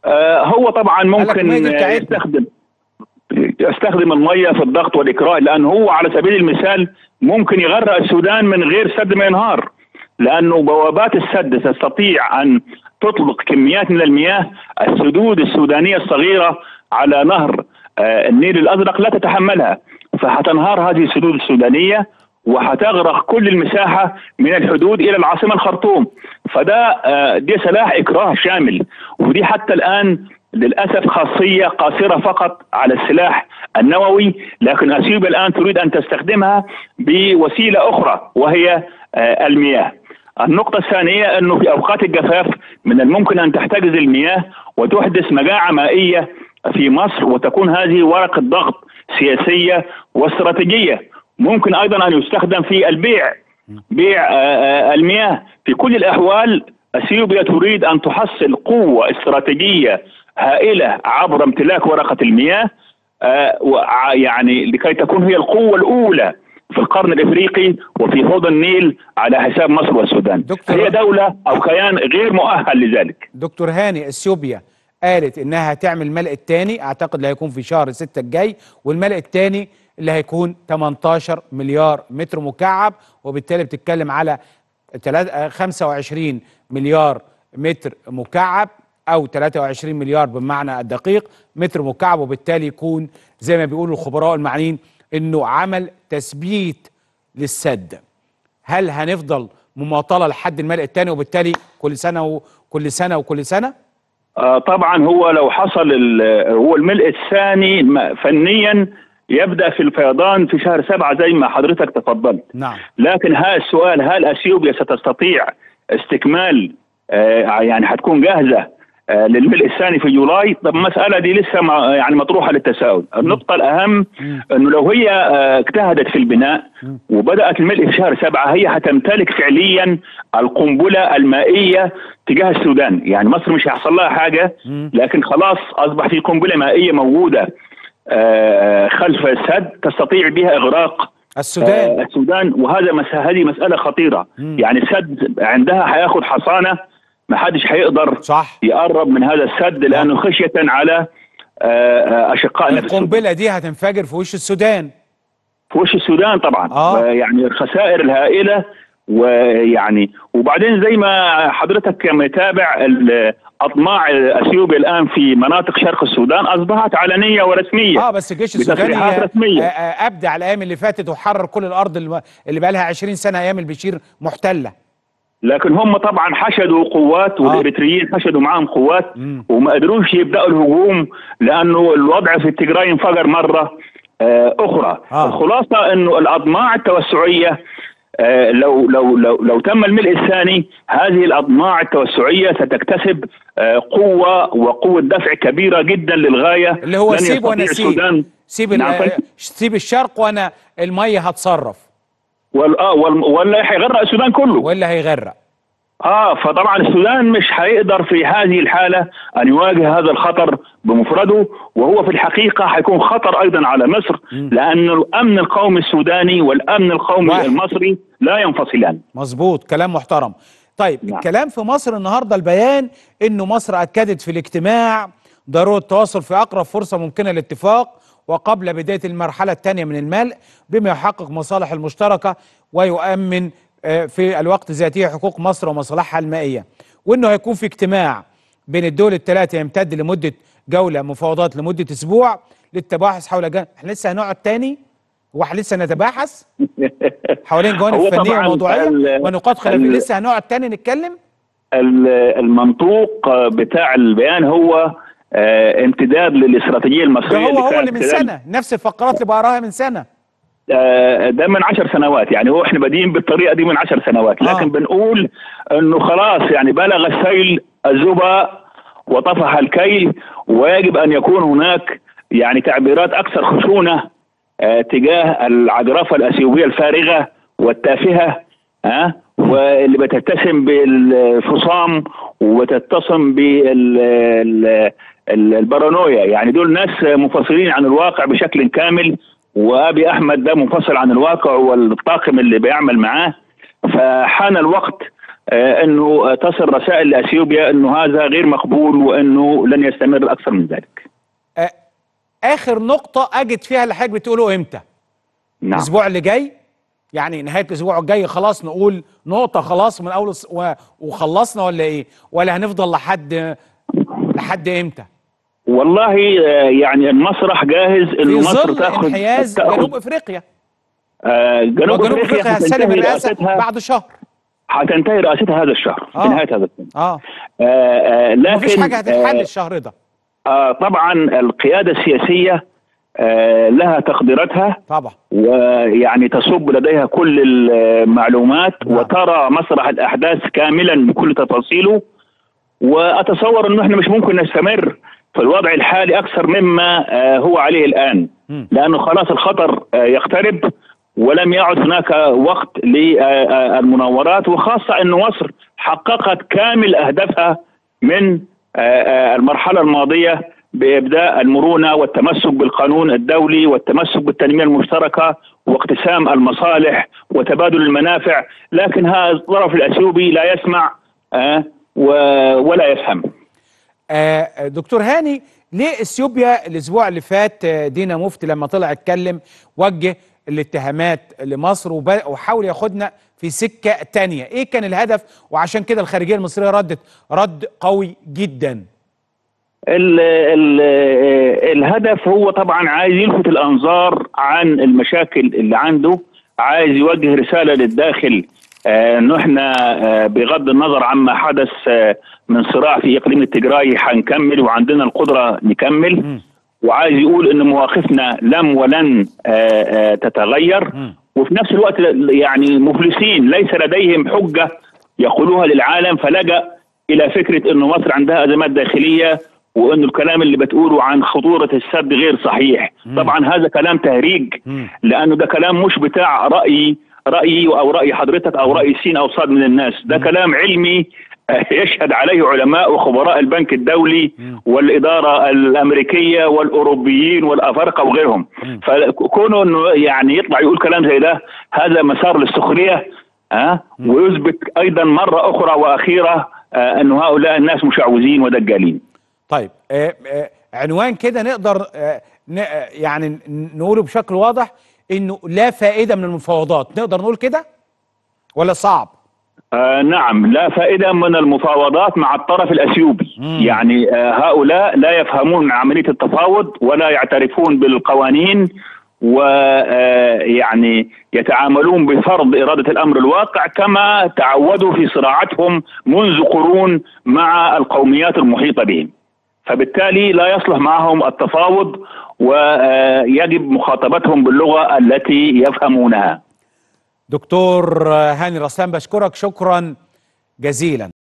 آه هو طبعا لك ممكن المية دي بتاعتنا. يستخدم يستخدم الميه في الضغط والاكراه لان هو على سبيل المثال ممكن يغرق السودان من غير سد ما ينهار لانه بوابات السد تستطيع ان تطلق كميات من المياه السدود السودانيه الصغيره على نهر آه، النيل الازرق لا تتحملها فحتنهار هذه السدود السودانيه وحتغرق كل المساحه من الحدود الى العاصمه الخرطوم فده آه، دي سلاح اكراه شامل ودي حتى الان للاسف خاصيه قاصره فقط على السلاح النووي لكن اثيوبيا الان تريد ان تستخدمها بوسيله اخرى وهي آه، المياه. النقطة الثانية أنه في أوقات الجفاف من الممكن أن تحتجز المياه وتحدث مجاعة مائية في مصر وتكون هذه ورقة ضغط سياسية واستراتيجية ممكن أيضا أن يستخدم في البيع بيع آه، آه، المياه في كل الأحوال أثيوبيا تريد أن تحصل قوة استراتيجية هائلة عبر امتلاك ورقة المياه آه، وع- يعني لكي تكون هي القوة الأولى في القرن الافريقي وفي حوض النيل على حساب مصر والسودان دكتور- هي دولة او كيان غير مؤهل لذلك دكتور هاني اثيوبيا قالت انها هتعمل الملء الثاني اعتقد اللي هيكون في شهر 6 الجاي والملء الثاني اللي هيكون 18 مليار متر مكعب وبالتالي بتتكلم على تلات- آه، 25 مليار متر مكعب او 23 مليار بالمعنى الدقيق متر مكعب وبالتالي يكون زي ما بيقولوا الخبراء المعنيين انه عمل تثبيت للسد هل هنفضل مماطله لحد الملء الثاني وبالتالي كل سنه وكل سنه وكل سنه آه طبعا هو لو حصل ال- هو الملء الثاني م- فنيا يبدا في الفيضان في شهر سبعة زي ما حضرتك تفضلت نعم لكن ها السؤال هل اثيوبيا ستستطيع استكمال آه يعني حتكون جاهزه آه للملء الثاني في جولاي طب المساله دي لسه ما يعني مطروحه للتساؤل النقطه الاهم انه لو هي آه اجتهدت في البناء وبدات الملء في شهر سبعة هي هتمتلك فعليا القنبله المائيه تجاه السودان يعني مصر مش هيحصل لها حاجه لكن خلاص اصبح في قنبله مائيه موجوده آه خلف السد تستطيع بها اغراق السودان آه، السودان وهذا مس... هذه مسألة خطيرة يعني السد عندها هياخد حصانة ما حدش هيقدر صح يقرب من هذا السد لأنه خشية على آه، آه، أشقائنا في السودان القنبله دي هتنفجر في وش السودان في وش السودان طبعا آه. يعني الخسائر الهائلة ويعني وبعدين زي ما حضرتك متابع ال- أطماع اثيوبيا الان في مناطق شرق السودان اصبحت علنيه ورسميه اه بس الجيش السوداني بتصريحات آه، رسميه آه، ابدع الايام اللي فاتت وحرر كل الارض اللي اللي بقى لها 20 سنه ايام البشير محتله لكن هم طبعا حشدوا قوات والاريتريين حشدوا معاهم قوات وما قدروش يبداوا الهجوم لانه الوضع في التجراي انفجر مره آه اخرى آه. الخلاصه انه الاطماع التوسعيه آه لو لو لو لو تم الملء الثاني هذه الاطماع التوسعيه ستكتسب آه قوه وقوه دفع كبيره جدا للغايه اللي هو لن سيب وانا يستطيع سيب السودان سيب ال- نعم آه، فندم. سيب الشرق وانا الميه هتصرف وال- آه، وال- ولا هيغرق السودان كله ولا هيغرق اه فطبعا السودان مش هيقدر في هذه الحاله ان يواجه هذا الخطر بمفرده وهو في الحقيقه هيكون خطر ايضا على مصر لان الامن القومي السوداني والامن القومي واحد. المصري لا ينفصلان مظبوط كلام محترم طيب نعم. الكلام في مصر النهارده البيان انه مصر اكدت في الاجتماع ضروره التواصل في اقرب فرصه ممكنه للاتفاق وقبل بدايه المرحله الثانيه من الملء بما يحقق مصالح المشتركه ويؤمن آه، في الوقت ذاته حقوق مصر ومصالحها المائيه وانه هيكون في اجتماع بين الدول الثلاثه يمتد لمده جوله مفاوضات لمده اسبوع للتباحث حول جان... احنا لسه هنقعد تاني هو احنا لسه نتباحث حوالين جوانب هو فنيه طبعاً وموضوعيه ال- ونقاط خلافيه ال- لسه هنقعد تاني نتكلم ال- المنطوق بتاع البيان هو آه امتداد للاستراتيجيه ده المصريه هو اللي هو كانت اللي من خلال- سنه نفس الفقرات اللي بقراها من سنه آه، ده من عشر سنوات يعني هو احنا بادئين بالطريقه دي من عشر سنوات لكن آه. بنقول انه خلاص يعني بلغ السيل الزبا وطفح الكيل ويجب ان يكون هناك يعني تعبيرات اكثر خشونه آه تجاه العجرفه الاثيوبيه الفارغه والتافهه ها واللي بتتسم بالفصام وتتصم بالبارانويا يعني دول ناس منفصلين عن الواقع بشكل كامل وابي احمد ده منفصل عن الواقع والطاقم اللي بيعمل معاه فحان الوقت آه، انه تصل رسائل لاثيوبيا انه هذا غير مقبول وانه لن يستمر اكثر من ذلك. آه، اخر نقطه اجد فيها اللي حضرتك بتقوله امتى نعم الاسبوع اللي جاي يعني نهايه الاسبوع الجاي خلاص نقول نقطه خلاص من اول الس- و- وخلصنا ولا ايه ولا هنفضل لحد لحد امتى والله آه، يعني المسرح جاهز في انه مصر ظل تاخذ انحياز تاخذ جنوب افريقيا آه، جنوب, وجنوب افريقيا هتسلم حتنتهي الرئاسه رئاستها بعد شهر حتنتهي رئاستها هذا الشهر آه. في نهايه هذا السنه اه آه، آه، لكن مفيش حاجه هتتحل آه، الشهر ده آه، طبعا القياده السياسيه آه، لها تقديراتها طبعا ويعني تصب لديها كل المعلومات نعم. وترى مسرح الاحداث كاملا بكل تفاصيله واتصور انه احنا مش ممكن نستمر في الوضع الحالي اكثر مما آه، هو عليه الان مم. لانه خلاص الخطر آه، يقترب ولم يعد هناك وقت للمناورات وخاصه انه مصر حققت كامل اهدافها من آه، آه، المرحله الماضيه بابداء المرونه والتمسك بالقانون الدولي والتمسك بالتنميه المشتركه واقتسام المصالح وتبادل المنافع لكن هذا الطرف الاثيوبي لا يسمع آه، و- ولا يفهم آه، دكتور هاني ليه اثيوبيا الاسبوع اللي فات آه، دينا مفتي لما طلع اتكلم وجه الاتهامات لمصر وب- وحاول ياخدنا في سكه تانية ايه كان الهدف وعشان كده الخارجيه المصريه ردت رد قوي جدا ال ال الهدف هو طبعا عايز يلفت الانظار عن المشاكل اللي عنده عايز يوجه رساله للداخل آه، انه احنا آه، بغض النظر عما حدث آه، من صراع في اقليم التجراي هنكمل وعندنا القدره نكمل مم. وعايز يقول ان مواقفنا لم ولن آه، آه، تتغير مم. وفي نفس الوقت يعني مفلسين ليس لديهم حجه يقولوها للعالم فلجأ الى فكره انه مصر عندها ازمات داخليه وانه الكلام اللي بتقوله عن خطوره السد غير صحيح طبعا هذا كلام تهريج مم. لانه ده كلام مش بتاع رايي رايي او راي حضرتك او راي سين او صاد من الناس ده كلام علمي آه، يشهد عليه علماء وخبراء البنك الدولي والاداره الامريكيه والاوروبيين والافارقه وغيرهم فكونه انه يعني يطلع يقول كلام زي ده هذا مسار للسخريه ها ويثبت ايضا مره اخرى واخيره آه، انه هؤلاء الناس مشعوذين ودجالين طيب آه، آه، عنوان كده نقدر آه، ن- آه، يعني ن- نقوله بشكل واضح انه لا فائده من المفاوضات نقدر نقول كده ولا صعب آه نعم لا فائدة من المفاوضات مع الطرف الأثيوبي مم. يعني آه هؤلاء لا يفهمون عملية التفاوض ولا يعترفون بالقوانين ويعني يتعاملون بفرض إرادة الأمر الواقع كما تعودوا في صراعاتهم منذ قرون مع القوميات المحيطة بهم فبالتالي لا يصلح معهم التفاوض ويجب مخاطبتهم باللغة التي يفهمونها دكتور آه، هاني رسلان بشكرك شكرا جزيلا